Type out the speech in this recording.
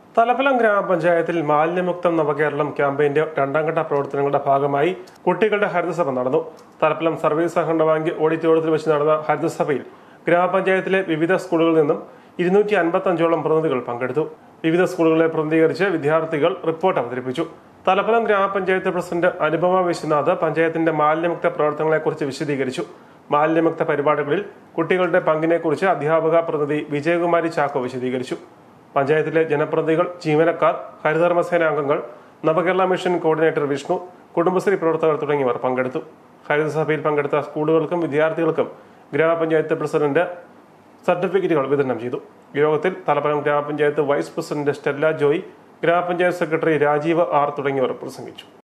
തലപ്പലം ഗ്രാമപഞ്ചായത്തിൽ മാലിന്യമുക്തം നവകേരളം ക്യാമ്പയിന്റെ രണ്ടാം ഘട്ട പ്രവർത്തനങ്ങളുടെ ഭാഗമായി കുട്ടികളുടെ ഹരിതസഭ നടന്നു തലപ്പലം സർവീസ് സഹകരണ ബാങ്ക് ഓഡിറ്റോറിയത്തിൽ വെച്ച് നടന്ന ഹരിതസഭയിൽ ഗ്രാമപഞ്ചായത്തിലെ വിവിധ സ്കൂളുകളിൽ നിന്നും ഇരുന്നൂറ്റി അൻപത്തഞ്ചോളം പ്രതിനിധികൾ പങ്കെടുത്തു വിവിധ സ്കൂളുകളെ പ്രതിനിധീകരിച്ച് വിദ്യാർത്ഥികൾ റിപ്പോർട്ട് അവതരിപ്പിച്ചു തലപ്പലം ഗ്രാമപഞ്ചായത്ത് പ്രസിഡന്റ് അനുപമ വിശ്വനാഥ് പഞ്ചായത്തിന്റെ മാലിന്യമുക്ത പ്രവർത്തനങ്ങളെക്കുറിച്ച് വിശദീകരിച്ചു മാലിന്യമുക്ത പരിപാടികളിൽ കുട്ടികളുടെ പങ്കിനെക്കുറിച്ച് അധ്യാപക പ്രതിനിധി വിജയകുമാരി ചാക്കോ വിശദീകരിച്ചു പഞ്ചായത്തിലെ ജനപ്രതിനിധികൾ ജീവനക്കാർ ഹരിതകർമ്മസേന അംഗങ്ങൾ നവകേരള മിഷൻ കോർഡിനേറ്റർ വിഷ്ണു കുടുംബശ്രീ പ്രവർത്തകർ തുടങ്ങിയവർ പങ്കെടുത്തു ഹരിതസഭയിൽ പങ്കെടുത്ത സ്കൂളുകൾക്കും വിദ്യാർത്ഥികൾക്കും ഗ്രാമപഞ്ചായത്ത് പ്രസിഡന്റ് സർട്ടിഫിക്കറ്റുകൾ വിതരണം ചെയ്തു യോഗത്തിൽ തലപ്പലം ഗ്രാമപഞ്ചായത്ത് വൈസ് പ്രസിഡന്റ് സ്റ്റെല്ല ജോയ് ഗ്രാമപഞ്ചായത്ത് സെക്രട്ടറി രാജീവ് ആർ തുടങ്ങിയവർ പ്രസംഗിച്ചു